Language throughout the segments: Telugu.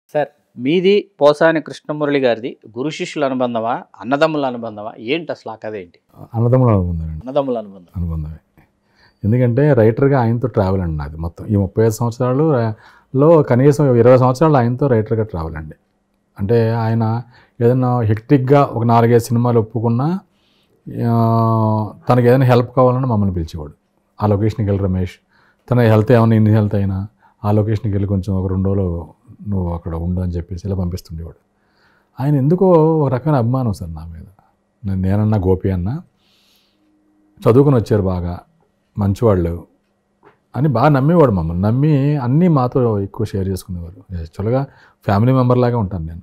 సార్ మీది పోసాని కృష్ణమురళి గారిది గురు శిష్యుల అనుబంధమా అన్నదమ్ముల అనుబంధమా ఏంటి అసలు ఆ కథ ఏంటి అన్నదమ్ముల అనుబంధం అండి అన్నదమ్ముల అనుబంధం అనుబంధమే ఎందుకంటే రైటర్గా ఆయనతో ట్రావెల్ అండి నాది మొత్తం ఈ ముప్పై ఐదు సంవత్సరాలు రా- లో కనీసం ఇరవై సంవత్సరాలు ఆయనతో రైటర్గా ట్రావెల్ అండి అంటే ఆయన ఏదైనా హెక్టిక్గా ఒక నాలుగైదు సినిమాలు ఒప్పుకున్నా ఆ, తనకి ఏదైనా హెల్ప్ కావాలన్నా మమ్మల్ని పిలిచేవాడు ఆ లొకేషన్కి వెళ్ళి రమేష్ తన హెల్త్ ఏమైనా ఇన్ని హెల్త్ అయినా ఆ లొకేషన్కి వెళ్ళి కొంచెం ఒక రెండు రోజులు నువ్వు అక్కడ ఉండు అని చెప్పేసి ఇలా పంపిస్తుండేవాడు ఆయన ఎందుకో ఒక రకమైన అభిమానం సార్ నా మీద నేను నేనన్నా గోపి అన్న చదువుకుని వచ్చారు బాగా మంచివాళ్ళు అని బాగా నమ్మేవాడు మమ్మల్ని నమ్మి అన్నీ మాతో ఎక్కువ షేర్ చేసుకునేవారు యాక్చువల్గా ఫ్యామిలీ మెంబర్ లాగా ఉంటాను నేను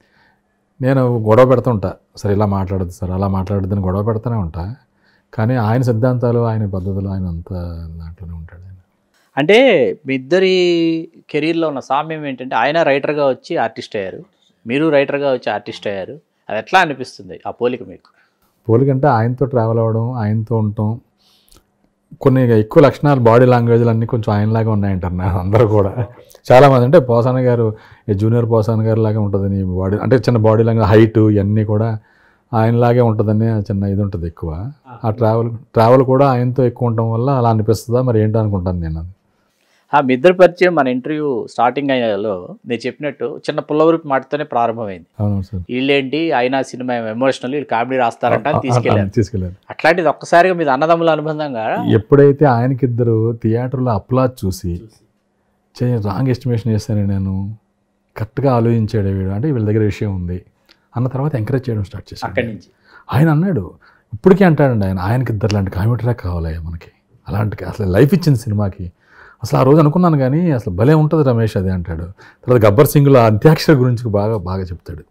నేను గొడవ పెడుతూ ఉంటా సరే ఇలా మాట్లాడద్దు సార్ అలా మాట్లాడద్దు అని గొడవ పెడుతూనే ఉంటా కానీ ఆయన సిద్ధాంతాలు ఆయన పద్ధతులు ఆయన అంతా దాంట్లోనే ఉంటాడు ఆయన అంటే మీ ఇద్దరి కెరీర్లో ఉన్న సామ్యం ఏంటంటే ఆయన రైటర్గా వచ్చి ఆర్టిస్ట్ అయ్యారు మీరు రైటర్గా వచ్చి ఆర్టిస్ట్ అయ్యారు అది ఎట్లా అనిపిస్తుంది ఆ పోలిక మీకు పోలికంటే ఆయనతో ట్రావెల్ అవ్వడం ఆయనతో ఉండటం కొన్ని ఎక్కువ లక్షణాలు బాడీ లాంగ్వేజ్లు అన్నీ కొంచెం ఆయనలాగా ఉన్నాయంటారు నా అందరూ కూడా చాలామంది అంటే పోసాన గారు ఈ జూనియర్ పోసాన గారు లాగా ఉంటుంది నీ బాడీ అంటే చిన్న బాడీ లాంగ్వేజ్ హైట్ ఇవన్నీ కూడా ఆయనలాగే ఉంటుందని చిన్న ఇది ఉంటుంది ఎక్కువ ఆ ట్రావెల్ ట్రావెల్ కూడా ఆయనతో ఎక్కువ ఉండటం వల్ల అలా అనిపిస్తుందా మరి ఏంటో అనుకుంటాను నేను అది ఆ మీ ఇద్దరి పరిచయం మన ఇంటర్వ్యూ స్టార్టింగ్ అయ్యేలో నేను చెప్పినట్టు చిన్న పుల్లవరపు మాటతోనే ప్రారంభమైంది అవును సార్ వీళ్ళేంటి అయినా సినిమా ఎమోషనల్ వీళ్ళు కామెడీ రాస్తారంట అని తీసుకెళ్ళారు తీసుకెళ్ళారు అట్లాంటిది ఒక్కసారిగా మీద అన్నదమ్ముల అనుబంధంగా ఎప్పుడైతే ఆయనకిద్దరు థియేటర్లో అప్లాజ్ చూసి చే రాంగ్ ఎస్టిమేషన్ చేశాను నేను కరెక్ట్గా ఆలోచించాడు వీడు అంటే వీళ్ళ దగ్గర విషయం ఉంది అన్న తర్వాత ఎంకరేజ్ చేయడం స్టార్ట్ చేశాడు అక్కడి నుంచి ఆయన అన్నాడు ఇప్పటికీ అంటాడండి ఆయన ఆయనకి ఇద్దరు లాంటి కామెడీ కావాలయ్యా మనకి అలాంటి అసలు లైఫ్ ఇచ్చింది సినిమాకి అసలు ఆ రోజు అనుకున్నాను కానీ అసలు భలే ఉంటుంది రమేష్ అది అంటాడు తర్వాత గబ్బర్ సింగ్లో అంత్యాక్షరి గురించి బాగా బాగా చెప్తాడు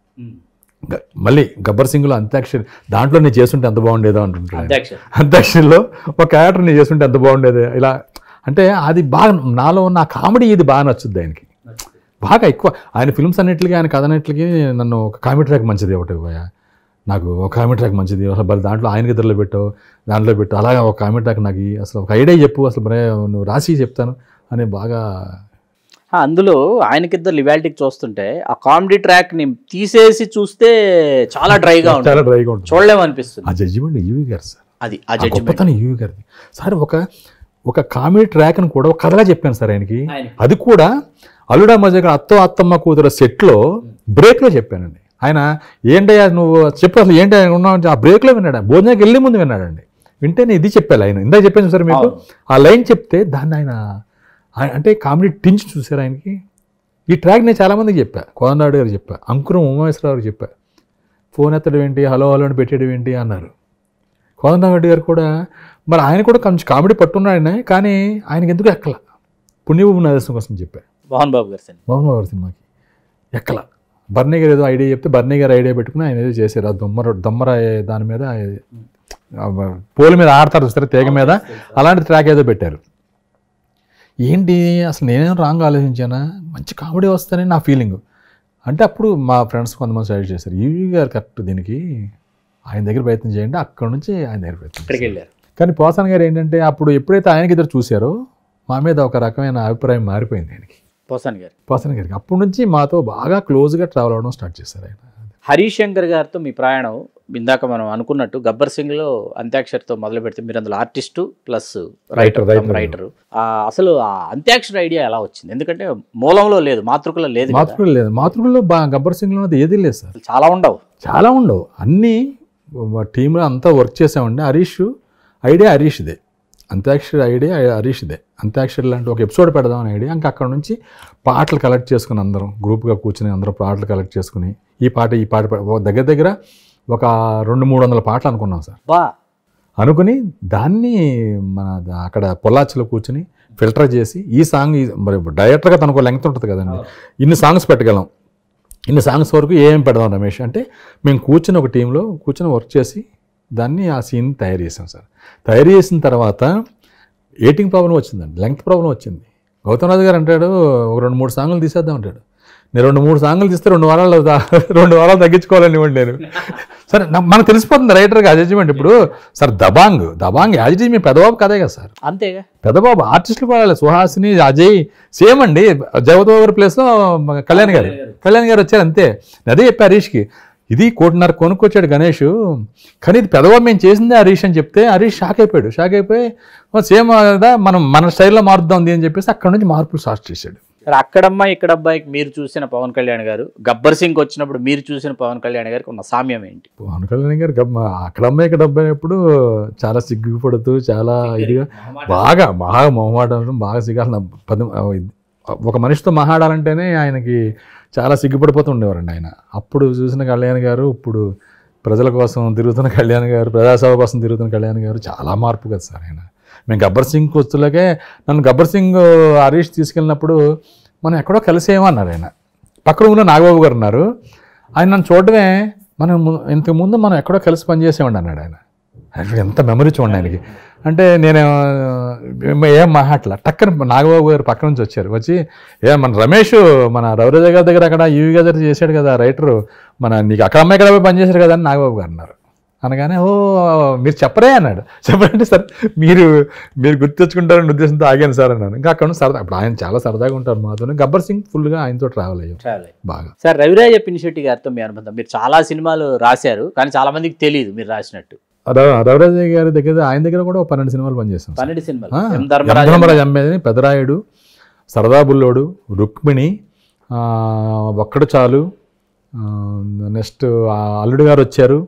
గ- మళ్ళీ గబ్బర్ సింగ్లో అంత్యాక్షరి దాంట్లో నేను చేస్తుంటే ఎంత బాగుండేదో అంటుంటాడు ఆయన. అధ్యక్ష అంత్యాక్షరిలో ఒక క్యారెక్టర్ నేను చేస్తుంటే ఎంత బాగుండేది ఇలా అంటే అది బాగా నాలో ఉన్న ఆ కామెడీ ఇది బాగా నచ్చుద్ది ఆయనకి బాగా ఎక్కువ ఆయన ఫిల్మ్స్ అన్నిటికీ ఆయన కథ అన్నిటికీ నన్ను ఒక కామెడీ ట్రాక్ మంచిది ఒకటి పోయా నాకు ఒక కామెడీ ట్రాక్ మంచిది అసలు మరి దాంట్లో ఆయన ఇద్దరులో పెట్టు దాంట్లో పెట్టు అలాగే ఒక కామెడీ ట్రాక్ నాకు ఇయ్యి. అసలు ఒక ఐడియా చెప్పు అసలు మరి నువ్వు రాసి చెప్తాను అని బాగా ఆ, అందులో ఆయనకిద్దరు లివాలిటీకి చూస్తుంటే ఆ కామెడీ ట్రాక్ ని తీసేసి చూస్తే చాలా డ్రైగా ఉంటుంది చాలా డ్రైగా ఉంటుంది చూడలేమనిపిస్తుంది ఆ జడ్జిమెంట్ యూవి గారు సార్ అది ఆ ఆ జడ్జిమెంట్ గొప్పతనం యూవి గారిది సార్ ఒక ఒక కామెడీ ట్రాక్ని కూడా ఒక కథగా చెప్పాను సార్ ఆయనకి ఆయనకి. అది కూడా అల్లుడా మజాక అత్తో అత్తమ్మ కూతురు సెట్లో బ్రేక్లో చెప్పానండి ఆయన ఏంటయ్యా నువ్వు చెప్పు అసలు ఏంటి ఆయన ఉన్నావు అంటే ఆ బ్రేక్లో విన్నాడు భోజనానికి వెళ్ళే ముందు విన్నాడండి వింటే నేను ఇది చెప్పాను ఆయన ఇందాక చెప్పాను సార్ మీకు అవును. ఆ లైన్ చెప్తే దాన్ని ఆయన ఆయన- అంటే కామెడీ టించ్ చూసారు ఆయనకి ఈ ట్రాక్ నేను చాలామందికి చెప్పా కోదండాడు గారు చెప్పా అంకురం ఉమామేశ్వరరావు గారికి చెప్పా ఫోన్ ఎత్తడం ఏంటి హలో హలో అని పెట్టేయడం ఏంటి అన్నారు కోదండరామరెడ్డి గారు కూడా మరి ఆయన కూడా కొంచెం కామెడీ పట్టున్నాడు ఆయన కానీ ఆయనకి ఎందుకు ఎక్కల పుణ్యభూమి నదేశం కోసం చెప్పా మోహన్ బాబు గారు సినిమా మోహన్ బాబు సినిమాకి ఎక్కల బర్నీ గారు ఏదో ఐడియా చెప్తే బర్నీ గారు ఐడియా పెట్టుకుని ఆయన ఏదో చేశారు ఆ దొమ్మర దొమ్మర దాని మీద ఆ పోల మీద ఆడతారు చూస్తారు తీగ మీద అలాంటి ట్రాక్ ఏదో పెట్టారు ఏంటి అసలు నేనేం రాంగ్ ఆలోచించానా మంచి కామెడీ వస్తుందని నా ఫీలింగ్ అంటే అప్పుడు మా ఫ్రెండ్స్ కొంతమంది సజెస్ట్ చేశారు ఈవీ గారు కరెక్ట్ దీనికి ఆయన దగ్గర ప్రయత్నం చేయండి అక్కడ నుంచి ఆయన దగ్గర ప్రయత్నం ఇక్కడికి చేశారు. వెళ్ళారు కానీ పోసాన్ గారు ఏంటంటే అప్పుడు ఎప్పుడైతే ఆయనకి ఇద్దరు చూశారో మా మీద ఒక రకమైన అభిప్రాయం మారిపోయింది ఆయనకి పోసాన్ గారు పోసాన్ గారికి అప్పటి నుంచి మాతో బాగా క్లోజ్గా ట్రావెల్ అవ్వడం స్టార్ట్ చేశారు ఆయన హరీష్ శంకర్ గారితో మీ ప్రయాణం ఇందాక మనం అనుకున్నట్టు గబ్బర్ సింగ్ లో అంత్యాక్షరితో మొదలు పెడితే మీరు అందులో artist plus writer writer. Writer అసలు ఆ అంత్యాక్షరి ఐడియా ఎలా వచ్చింది ఎందుకంటే మూలంలో లేదు మాతృకలో లేదు కదా. మాతృకులు లేదు మాతృకుల్లో బా గబ్బర్ సింగ్లో ఉన్నది ఏదీ లేదు సార్ అసలు చాలా ఉండవు చాలా ఉండవు అన్నీ టీంలో అంతా వర్క్ చేసామండి హరీష్ ఐడియా హరీష్దే అంత్యాక్షరి ఐడియా హరీష్దే అంత్యాక్షరి లాంటి ఒక ఎపిసోడ్ పెడదాం అనే ఐడియా ఇంకా అక్కడ నుంచి పాటలు కలెక్ట్ చేసుకుని అందరం గ్రూప్గా కూర్చుని అందరం పాటలు కలెక్ట్ చేసుకుని ఈ పాట ఈ పాట పె- ఒక దగ్గర దగ్గర ఒక రెండు మూడు వందల పాటలు అనుకున్నాం సార్ బా అనుకుని దాన్ని మన ద- అక్కడ పొల్లాచిలో కూర్చుని ఫిల్టర్ చేసి ఈ సాంగ్ ఈ- మరి డైరెక్టర్గా తనకు లెంగ్త్ ఉంటుంది కదండి ఇన్ని సాంగ్స్ పెట్టగలం ఇన్ని సాంగ్స్ వరకు ఏం పెడదాం రమేష్ అంటే మేము కూర్చుని ఒక టీంలో కూర్చుని వర్క్ చేసి దాన్ని ఆ సీన్ తయారు చేసాం సార్ తయారు చేసిన తర్వాత ఎయిటింగ్ ప్రాబ్లం వచ్చిందండి లెంగ్త్ ప్రాబ్లం వచ్చింది గౌతమ్ రాజు గారు అంటాడు ఒక రెండు మూడు సాంగులు తీసేద్దాం అంటాడు నేను రెండు మూడు సాంగులు తీస్తే రెండు వారాలు దా- రెండు వారాలు తగ్గించుకోవాలని ఇవ్వండి నేను సరే నా- మనకు తెలిసిపోతుంది రైటర్గా జడ్జిమెంట్ ఇప్పుడు sir Dabangg Dabangg as it is మీ పెదబాబు కదే కదా సార్ అంతేగా పెద్దబాబు ఆర్టిస్టులు పడాలి సుహాసిని అజయ్ సేమ్ అండి జగతబాబు గారి ప్లేస్లో కళ్యాణ్ గారు కళ్యాణ్ గారు వచ్చారు అంతే నేను అదే చెప్పా హరీష్కి ఇది కోటిన్నర కొనుక్కొచ్చాడు గణేష్ కానీ ఇది పెద్దబాబు మేము చేసిందే హరీష్ అని చెప్తే హరీష్ షాక్ అయిపోయాడు షాక్ అయిపోయి సేమ్ కదా మనం మన స్టైల్లో మారుద్దాం అని చెప్పేసి అక్కడ నుంచి మార్పులు స్టార్ట్ చేశాడు సరే అక్కడమ్మా ఇక్కడ అబ్బాయికి మీరు చూసిన పవన్ కళ్యాణ్ గారు గబ్బర్ సింగ్ వచ్చినప్పుడు మీరు చూసిన పవన్ కళ్యాణ్ గారికి ఉన్న సామ్యం ఏంటి పవన్ కళ్యాణ్ గారు గమ్మ అక్కడ అమ్మాయి ఇక్కడ అబ్బాయి ఎప్పుడు చాలా సిగ్గుపడుతూ చాలా ఇదిగా బాగా బాగా మొహమాటం బాగా సిగ్గాలి పది ఒక మనిషితో మాట్లాడాలంటేనే ఆయనకి చాలా సిగ్గుపడిపోతూ ఉండేవారండి ఆయన అప్పుడు చూసిన కళ్యాణ్ గారు ఇప్పుడు ప్రజల కోసం తిరుగుతున్న కళ్యాణ్ గారు ప్రజాసేవ కోసం తిరుగుతున్న కళ్యాణ్ గారు చాలా మార్పు కదా సార్ ఆయన మేము గబ్బర్ సింగ్ వస్తులకే నన్ను గబ్బర్ సింగ్ హరీష్ తీసుకెళ్ళినప్పుడు మనం ఎక్కడో కలిసేమన్నారు ఆయన పక్కన ఉన్న నాగబాబు గారు ఉన్నారు ఆయన నన్ను చూడడమే మనం ము- ఇంతకుముందు మనం ఎక్కడో కలిసి పనిచేసేవాడి అన్నాడు ఆయన అసలు ఎంత మెమరీ చూడండి ఆయనకి అంటే నేను ఏం మాట్లాడలా టక్కన నాగబాబు గారు పక్క నుంచి వచ్చారు వచ్చి ఏ మన రమేష్ మన రవిరాజ గారి దగ్గర అక్కడ యూవి గారి దగ్గర చేశాడు కదా రైటరు మన నీకు అక్కడ అమ్మాయి ఇక్కడ పోయి పనిచేశారు కదా అని నాగబాబు గారు అన్నారు అనగానే ఓ మీరు చెప్పరే అన్నాడు చెప్పరంటే సార్ మీరు మీరు గుర్తు తెచ్చుకుంటారని ఉద్దేశంతో ఆగాను సార్ అన్నాను ఇంకా అక్కడ నుంచి సరదా ఇప్పుడు ఆయన చాలా సరదాగా ఉంటారు మాతో గబ్బర్ సింగ్ ఫుల్గా ఆయనతో ట్రావెల్ అయ్యాం బాగా సార్ రవిరాజ పినిశెట్టి గారితో మీ అనుబంధం మీరు చాలా సినిమాలు రాశారు కానీ చాలా మందికి తెలియదు మీరు రాసినట్టు రవ- రవిరాజ గారి దగ్గర ఆయన దగ్గర కూడా ఒక పన్నెండు సినిమాలు పనిచేస్తాం సార్. పన్నెండు సినిమాలు ఆ, ఎం ధర్మరాజు యమధర్మరాజు అమ్మేది పెదరాయుడు సరదా బుల్లోడు రుక్మిణి ఆ, ఒక్కడు చాలు నెక్స్ట్ అల్లుడు గారు వచ్చారు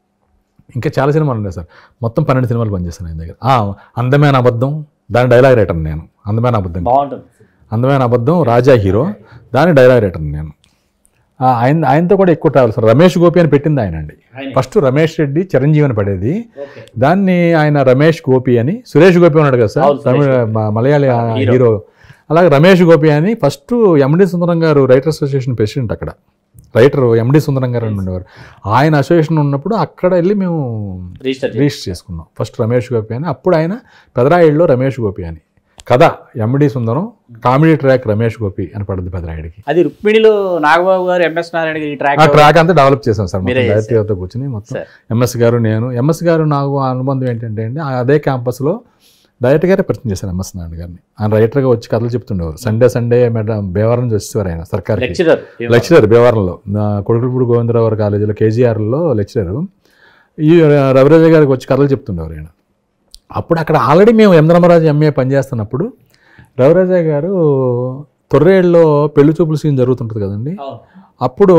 ఇంకా చాలా సినిమాలు ఉన్నాయి సార్ మొత్తం పన్నెండు సినిమాలు పనిచేస్తాను ఆయన దగ్గర ఆ, అందమైన అబద్ధం దాని డైలాగ్ రైటర్ నేను అందమైన అబద్ధం బాగుంటుంది అందమైన అబద్ధం రాజా హీరో దాని డైలాగ్ రైటర్ నేను ఆ, ఆయన ఆయనతో కూడా ఎక్కువ ట్రావెల్ సార్ రమేష్ గోపి అని పెట్టింది ఆయన అండి ఫస్ట్ రమేష్ రెడ్డి చిరంజీవి అని పడేది దాన్ని ఆయన రమేష్ గోపి అని సురేష్ గోపి ఉన్నాడు కదా సార్ అవును, సురేష్ తమిళ మ- మలయాళీ ఆ హీరో. హీరో అలాగే రమేష్ గోపి అని first MD Sundaram garu writer association president అక్కడ రైటర్ ఎండి సుందరం గారు అని ఉండేవారు ఆయన అసోసియేషన్ ఉన్నప్పుడు అక్కడ వెళ్ళి మేము రిజిస్టర్ రిజిస్టర్ చేసుకున్నాం ఫస్ట్ రమేష్ గోపి అని అప్పుడు ఆయన పెదరాయుడులో రమేష్ గోపి అని కథ MD Sundaram comedy track Ramesh Gopi అని పడుతుంది పెదరాయుడికి అది రుక్మిణిలో నాగబాబు గారు ఎంఎస్ నారాయణ గారి ట్రాక్ ఆ ట్రాక్ అంతా డెవలప్ చేసాం సార్ మీరే మొత్తం చేశారు. డైరెక్టర్తో కూర్చుని మొత్తం సార్ ఎంఎస్ గారు నేను ఎంఎస్ గారు నాకు ఆ అనుబంధం ఏంటంటే అండి ఆ అదే క్యాంపస్లో డైరెక్టర్ గారే పరిచయం చేశారు ఎంఎస్ నాయుడు గారిని ఆయన రైటర్గా వచ్చి కథలు చెప్తుండేవారు సండే సండే మేడం భీమవరం నుంచి వచ్చేవారు ఆయన సర్కార్ లెక్చరర్ లెక్చరర్ భీమవరంలో నా కొడుకుపూడి గోవిందరావు గారి కాలేజీలో కేజీఆర్లో లెక్చరర్ ఈ రవిరాజ గారికి వచ్చి కథలు చెప్తుండేవారు ఆయన అప్పుడు అక్కడ ఆల్రెడీ మేము ఎందరమరాజు ఎంఏ పనిచేస్తున్నప్పుడు రవిరాజ గారు తొర్రేళ్ళలో పెళ్లి చూపుల సీన్ జరుగుతుంటుంది కదండి అప్పుడు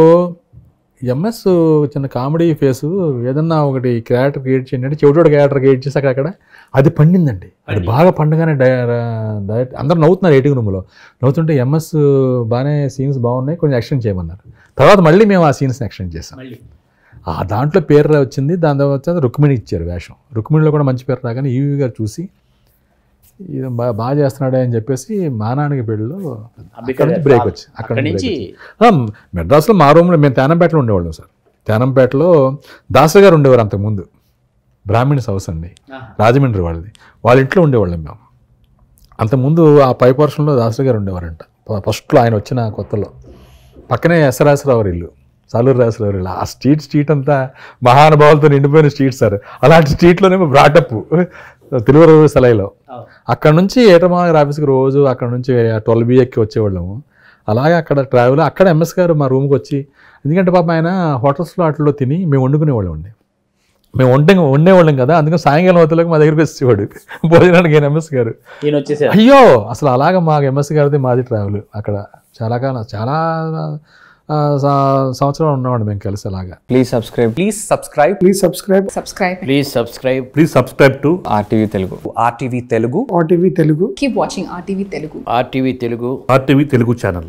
ఎంఎస్ చిన్న కామెడీ ఫేసు ఏదన్నా ఒకటి క్యారెక్టర్ క్రియేట్ చేయండి అంటే చెవిటోడు క్యారెక్టర్ క్రియేట్ చేసి అక్కడ అది పండిందండి అది బాగా పండగానే డై డైరెక్ట్ అందరూ నవ్వుతున్నారు ఎయిటింగ్ రూమ్లో నవ్వుతుంటే ఎంఎస్ బాగానే సీన్స్ బాగున్నాయి కొంచెం యాక్షన్ చేయమన్నారు తర్వాత మళ్ళీ మేము ఆ సీన్స్ని యాక్షన్ చేసాం ఆ దాంట్లో పేరు వచ్చింది దాని తర్వాత రుక్మిణి ఇచ్చారు వేషం రుక్మిణిలో కూడా మంచి పేరు రాగానే ఈవీ గారు చూసి ఇది బాగా బాగా చేస్తున్నాడే అని చెప్పేసి మా నాన్నకి పెళ్ళిలో అక్కడ నుంచి బ్రేక్ వచ్చి అక్కడ అక్కడి నుంచి నుంచి break వచ్చింది. ఆ, మెడ్రాస్లో మా రూమ్లో మేము తేనంపేటలో ఉండేవాళ్ళం సార్ తేనంపేటలో దాసరి గారు ఉండేవారు అంతకుముందు బ్రాహ్మిణ్స్ హౌస్ అండి రాజమండ్రి వాళ్ళది వాళ్ళ ఇంట్లో ఉండేవాళ్ళం మేము అంతకుముందు ఆ పై పోర్షన్లో దాసరి గారు ఉండేవారంట ఫ- ఫస్ట్లో ఆయన వచ్చిన కొత్తలో పక్కనే ఎస్ రాజరావు గారి ఇల్లు సాలూరు రాజరావు గారి ఇల్లు ఆ స్ట్రీట్ స్ట్రీట్ అంతా మహానుభావులతో నిండిపోయిన స్ట్రీట్ సార్ అలాంటి స్ట్రీట్లోనేమో బ్రాటప్ తిరువరు సలైలో అక్కడ నుంచి ఏటమాగర్ ఆఫీస్కి రోజు అక్కడ నుంచి ట్వెల్వ్ బిఎక్కి వచ్చేవాళ్ళము అలాగే అక్కడ ట్రావెల్ అక్కడ ఎంఎస్ గారు మా రూమ్కి వచ్చి ఎందుకంటే పాపం ఆయన హోటల్స్లో వాటిలో తిని మేము వండుకునేవాళ్ళం అండి మేము వండే వండేవాళ్ళం కదా అందుకని సాయంకాలం అవుతలోకి మా దగ్గరికి వచ్చేవాడు భోజనానికి ఆయన ఎంఎస్ గారు ఈయన వచ్చేసారు అయ్యో అసలు అలాగ మాకు ఎంఎస్ గారిది మాది ట్రావెల్ అక్కడ చాలా కాలం చాలా ఆ, స- సంవత్సరాలు ఉన్నవాడు మేము కలిసి అలాగా please subscribe Please subscribe Please subscribe subscribe please subscribe please subscribe to RTV Telugu to RTV Telugu. RTV Telugu. keep watching rtv telugu RTV Telugu RTV Telugu channel